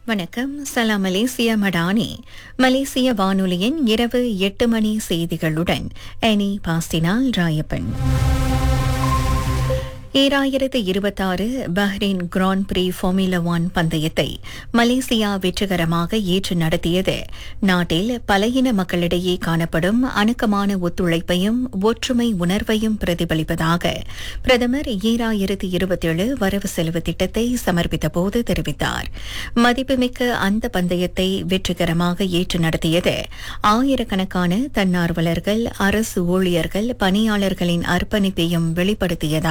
வணக்கம் சலாம் மலேசியா மடானி மலேசிய வானொலியின் இரவு எட்டு மணி செய்திகளுடன் எனி பாஸ்டினால் ராயப்பன் ஈராயிரத்து இருபத்தாறு Bahrain grand prix formula one பந்தயத்தை மலேசியா வெற்றிகரமாக ஏற்று நடத்தியது நாட்டில் பலையின மக்களிடையே காணப்படும் அணுக்கமான ஒத்துழைப்பையும் ஒற்றுமை உணர்வையும் பிரதிபலிப்பதாக பிரதமர் ஈராயிரத்து இருபத்தேழு வரவு செலவு திட்டத்தை சமர்ப்பித்த போது தெரிவித்தார் மதிப்புமிக்க அந்த பந்தயத்தை வெற்றிகரமாக ஏற்று நடத்தியது ஆயிரக்கணக்கான தன்னார்வலர்கள் அரசு ஊழியர்கள் பணியாளர்களின் அர்ப்பணிப்பையும் வெளிப்படுத்தியதாக